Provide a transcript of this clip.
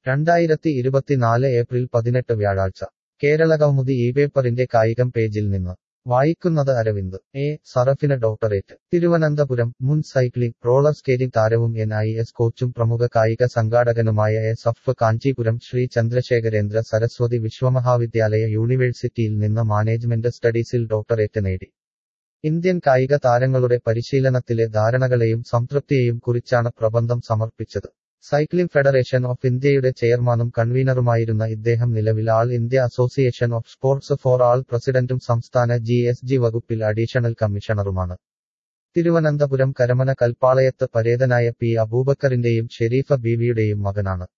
രണ്ടായിരത്തി ഇരുപത്തിനാല് ഏപ്രിൽ പതിനെട്ട് വ്യാഴാഴ്ച കേരള കൗമുദി ഈ പേപ്പറിന്റെ കായികം പേജിൽ നിന്ന് വായിക്കുന്നത് അരവിന്ദ് എ സറഫിന് ഡോക്ടറേറ്റ് തിരുവനന്തപുരം മുൻ സൈക്ലിംഗ് റോളർ സ്കേറ്റിംഗ് താരവും എൻ ഐ എസ് കോച്ചും പ്രമുഖ കായിക സംഘാടകനുമായ എസ് എഫ് കാഞ്ചീപുരം ശ്രീ ചന്ദ്രശേഖരേന്ദ്ര സരസ്വതി വിശ്വമഹാവിദ്യാലയ യൂണിവേഴ്സിറ്റിയിൽ നിന്ന് മാനേജ്മെന്റ് സ്റ്റഡീസിൽ ഡോക്ടറേറ്റ് നേടി ഇന്ത്യൻ കായിക താരങ്ങളുടെ പരിശീലനത്തിലെ ധാരണകളെയും സംതൃപ്തിയെയും കുറിച്ചാണ് പ്രബന്ധം സമർപ്പിച്ചത് സൈക്ലിംഗ് ഫെഡറേഷൻ ഓഫ് ഇന്ത്യയുടെ ചെയർമാനും കൺവീനറുമായിരുന്ന ഇദ്ദേഹം നിലവിൽ all India association of sports for all പ്രസിഡന്റും സംസ്ഥാന ജി എസ് ജി വകുപ്പിൽ അഡീഷണൽ കമ്മീഷണറുമാണ് തിരുവനന്തപുരം കരമന കൽപ്പാളയത്ത് പരേതനായ പി അബൂബക്കറിന്റെയും ഷെരീഫ ബീവിയുടെയും മകനാണ്